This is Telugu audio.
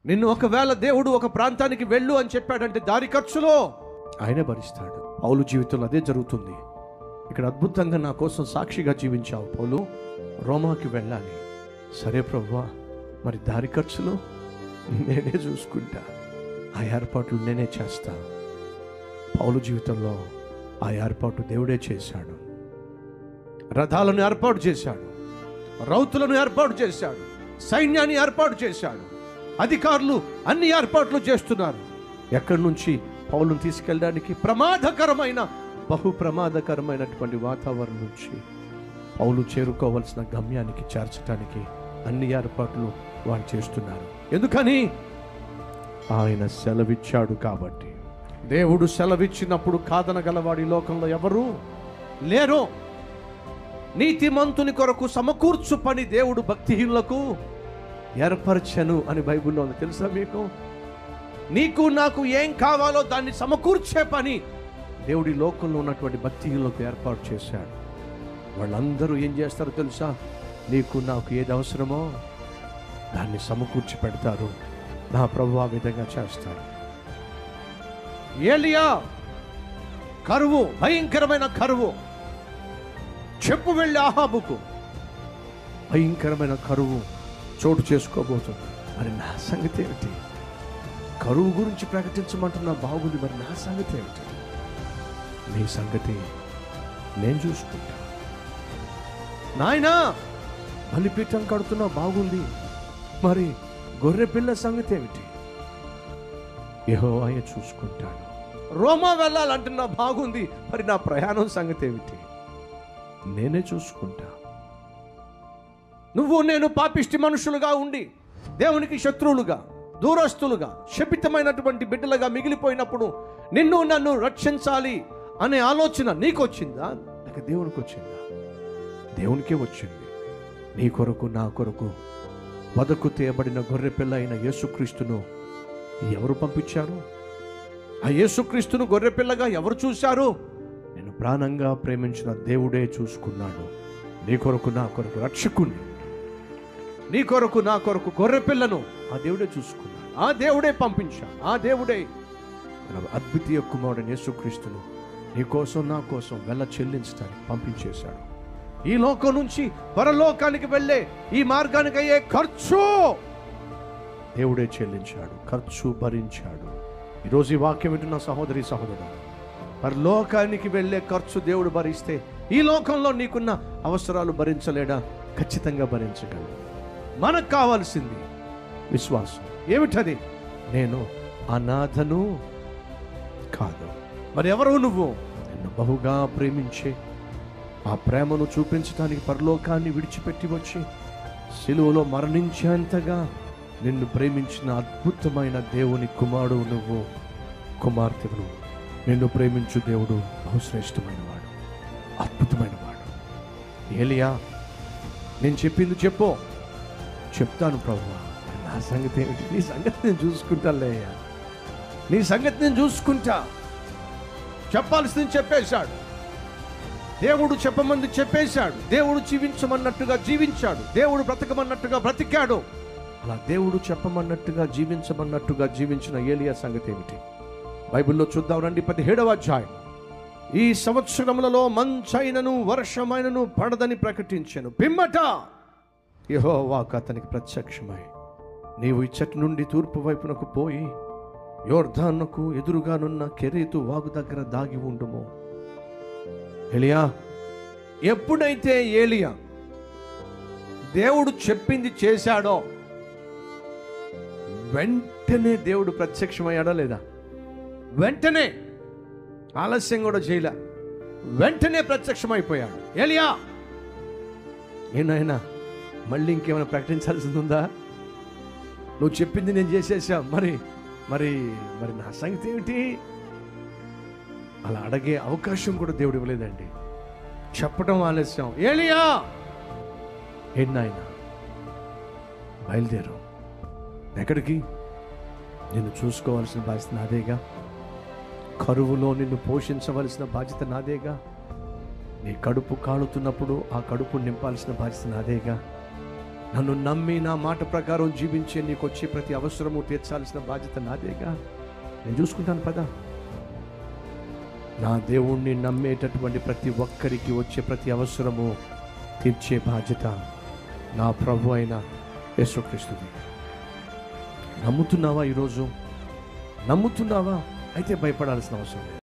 నిన్ను ఒకవేళ దేవుడు ఒక ప్రాంతానికి వెళ్ళు అని చెప్పాడంటే దారి ఖర్చులో ఆయనే భరిస్తాడు పౌలు జీవితంలో అదే జరుగుతుంది ఇక్కడ అద్భుతంగా నా కోసం సాక్షిగా జీవించావు పౌలు రోమాకి వెళ్ళాలి సరే ప్రభువా మరి దారి ఖర్చులు నేనే చూసుకుంటా ఆ ఏర్పాట్లు నేనే చేస్తా పౌలు జీవితంలో ఆ ఏర్పాటు దేవుడే చేశాడు రథాలను ఏర్పాటు చేశాడు రౌతులను ఏర్పాటు చేశాడు సైన్యాన్ని ఏర్పాటు చేశాడు అధికారులు అన్ని ఏర్పాట్లు చేస్తున్నారు ఎక్కడి నుంచి పౌలను తీసుకెళ్ళడానికి ప్రమాదకరమైన బహు ప్రమాదకరమైనటువంటి వాతావరణం నుంచి పౌలు చేరుకోవలసిన గమ్యానికి చేర్చడానికి అన్ని ఏర్పాట్లు వారు చేస్తున్నారు ఎందుకని ఆయన సెలవిచ్చాడు కాబట్టి దేవుడు సెలవిచ్చినప్పుడు కాదనగలవాడి లోకంలో ఎవరు లేరు నీతిమంతుని కొరకు సమకూర్చు పని దేవుడు భక్తిహీనులకు ఏర్పరచను అని బైబిల్లో ఉంది తెలుసా మీకు నీకు నాకు ఏం కావాలో దాన్ని సమకూర్చే పని దేవుడి లోకంలో ఉన్నటువంటి భక్తిహీనులకు ఏర్పాటు చేశాడు వాళ్ళందరూ ఏం చేస్తారో తెలుసా నీకు నాకు ఏది అవసరమో దాన్ని సమకూర్చి పెడతారు నా ప్రభు ఆ విధంగా చేస్తాడు ఏలియా కరువు భయంకరమైన కరువు చెప్పు వెళ్ళి ఆహాబుకు భయంకరమైన కరువు చోటు చేసుకోబోతుంది మరి నా సంగతి ఏమిటి కరువు గురించి ప్రకటించమంటున్నా బాగుంది మరి నా సంగతి ఏమిటి నీ సంగతి నేను చూసుకుంటా నాయనా బలిపీఠం కడుతున్నా బాగుంది మరి గొర్రె పిల్ల సంగతి ఏమిటి ఏహో ఆయన చూసుకుంటాడు రోమా వెళ్ళాలంటున్నా బాగుంది మరి నా ప్రయాణం సంగతి ఏమిటి నేనే చూసుకుంటా నువ్వు నేను పాపిష్టి మనుషులుగా ఉండి దేవునికి శత్రువులుగా దూరస్తులుగా శపితమైనటువంటి బిడ్డలుగా మిగిలిపోయినప్పుడు నిన్ను నన్ను రక్షించాలి అనే ఆలోచన నీకు వచ్చిందా లేక దేవునికి వచ్చిందా దేవునికే వచ్చింది నీ కొరకు నా కొరకు వదకు తేయబడిన గొర్రె పిల్ల అయిన యేసుక్రీస్తును ఎవరు పంపించారు ఆ యేసుక్రీస్తును గొర్రె పిల్లగా ఎవరు చూశారు నేను ప్రాణంగా ప్రేమించిన దేవుడే చూసుకున్నాడు నీ కొరకు నా కొరకు రక్షకుణ్ణి నీ కొరకు నా కొరకు గొర్రె పిల్లను ఆ దేవుడే చూసుకున్నాడు ఆ దేవుడే పంపించాడు ఆ దేవుడే తన అద్వితీయ కుమారుడు యేసుక్రీస్తును నీ కోసం నా కోసం వెళ్ళ చెల్లించడానికి పంపించేశాడు ఈ లోకం నుంచి పరలోకానికి వెళ్ళే ఈ మార్గానికి అయ్యే ఖర్చు దేవుడే చెల్లించాడు ఖర్చు భరించాడు ఈరోజు ఈ వాక్యం వింటున్న సహోదరి సహోదరుడు పరలోకానికి వెళ్ళే ఖర్చు దేవుడు భరిస్తే ఈ లోకంలో నీకున్న అవసరాలు భరించలేడా ఖచ్చితంగా భరించగలడు మనకు కావాల్సింది విశ్వాసం ఏమిటది నేను అనాథను కాదు మరి ఎవరు నువ్వు నిన్ను బహుగా ప్రేమించే ఆ ప్రేమను చూపించడానికి పరలోకాన్ని విడిచిపెట్టి వచ్చి సిలువలో మరణించేంతగా నిన్ను ప్రేమించిన అద్భుతమైన దేవుని కుమారుడు నువ్వు కుమార్తెను నిన్ను ప్రేమించు దేవుడు బహుశ్రేష్టమైన వాడు అద్భుతమైన వాడు ఏలియా నేను చెప్పింది చెప్పు చెప్తాను ప్రభు నా సంగతి ఏమిటి నీ సంగతి నేను చూసుకుంటాలే నీ సంగతి నేను చూసుకుంటా చెప్పాల్సింది చెప్పేశాడు దేవుడు చెప్పమంది చెప్పేశాడు దేవుడు జీవించమన్నట్టుగా జీవించాడు దేవుడు బ్రతకమన్నట్టుగా బ్రతికాడు అలా దేవుడు చెప్పమన్నట్టుగా జీవించమన్నట్టుగా జీవించిన ఏలియా సంగతి ఏమిటి బైబిల్లో చూద్దాం రండి పదిహేడవ అధ్యాయం ఈ సంవత్సరములలో మంచైనను వర్షమైనను పడదని ప్రకటించాను పిమ్మట యహో వాక్ అతనికి ప్రత్యక్షమై నీవు ఇచ్చటి నుండి తూర్పు వైపునకు పోయి యోర్ధాన్నకు ఎదురుగానున్న కెరీతు వాగు దగ్గర దాగి ఉండుము ఎలియా ఎప్పుడైతే ఏలియా దేవుడు చెప్పింది చేశాడో వెంటనే దేవుడు ప్రత్యక్షమయ్యాడా లేదా వెంటనే ఆలస్యం కూడా చేయలే వెంటనే ప్రత్యక్షమైపోయాడు ఏలియా ఏనాయనా మళ్ళీ ఇంకేమైనా ప్రకటించాల్సింది ఉందా నువ్వు చెప్పింది నేను చేసేసా మరి మరి మరి నా సంగతి ఏమిటి అలా అడిగే అవకాశం కూడా దేవుడు ఇవ్వలేదండి చెప్పడం ఆలస్యం ఏలియా ఏంనాయన బయలుదేరు ఎక్కడికి నిన్ను చూసుకోవాల్సిన బాధ్యత నాదేగా కరువులో నిన్ను పోషించవలసిన బాధ్యత నాదేగా నీ కడుపు కాలుతున్నప్పుడు ఆ కడుపు నింపాల్సిన బాధ్యత నాదేగా నన్ను నమ్మి నా మాట ప్రకారం జీవించే నీకు వచ్చే ప్రతి అవసరము తీర్చాల్సిన బాధ్యత నాదేగా నేను చూసుకుంటాను పదా నా దేవుణ్ణి నమ్మేటటువంటి ప్రతి ఒక్కరికి వచ్చే ప్రతి అవసరము తీర్చే బాధ్యత నా ప్రభు అయిన యేసుక్రీస్తుది నమ్ముతున్నావా ఈరోజు నమ్ముతున్నావా అయితే భయపడాల్సిన అవసరం లేదు